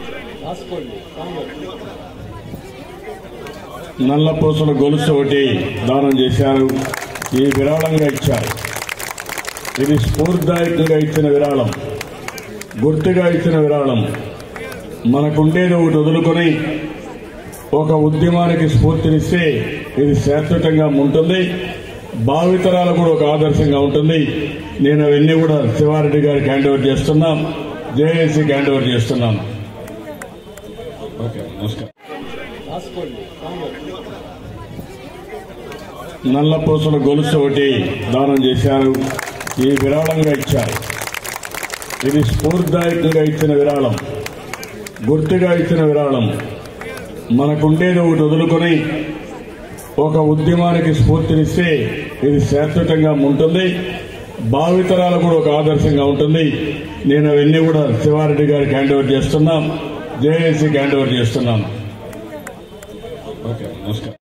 నల్లపూసల గొలుసు ఒకటి దానం చేశారు ఈ విరాళంగా ఇచ్చారు ఇది స్ఫూర్తిదాయకంగా ఇచ్చిన విరాళం గుర్తుగా ఇచ్చిన విరాళం మనకుండేది ఒకటి వదులుకొని ఒక ఉద్యమానికి స్ఫూర్తినిస్తే ఇది శాశ్వతంగా ఉంటుంది భావితరాలు కూడా ఒక ఆదర్శంగా ఉంటుంది నేను అవన్నీ కూడా శివారెడ్డి గారికి హ్యాండ్ ఓవర్ చేస్తున్నాం జేఏసీకి హ్యాండ్ ఓవర్ చేస్తున్నాను ఓకే నమస్కారం నల్లపూసల గొలుసు ఒకటి దానం చేశారు ఈ విరాళంగా ఇచ్చారు ఇది స్ఫూర్తిదాయకంగా ఇచ్చిన విరాళం గుర్తుగా ఇచ్చిన విరాళం మనకుండేది ఒకటి వదులుకొని ఒక ఉద్యమానికి స్ఫూర్తినిస్తే ఇది శాశ్వతంగా ఉంటుంది భావితరాలు కూడా ఒక ఆదర్శంగా ఉంటుంది నేను అవన్నీ కూడా శివారెడ్డి గారికి హ్యాండ్ ఓవర్ చేస్తున్నాం జేఏసీకి హ్యాండ్ ఓవర్ చేస్తున్నాను ఓకే నమస్కారం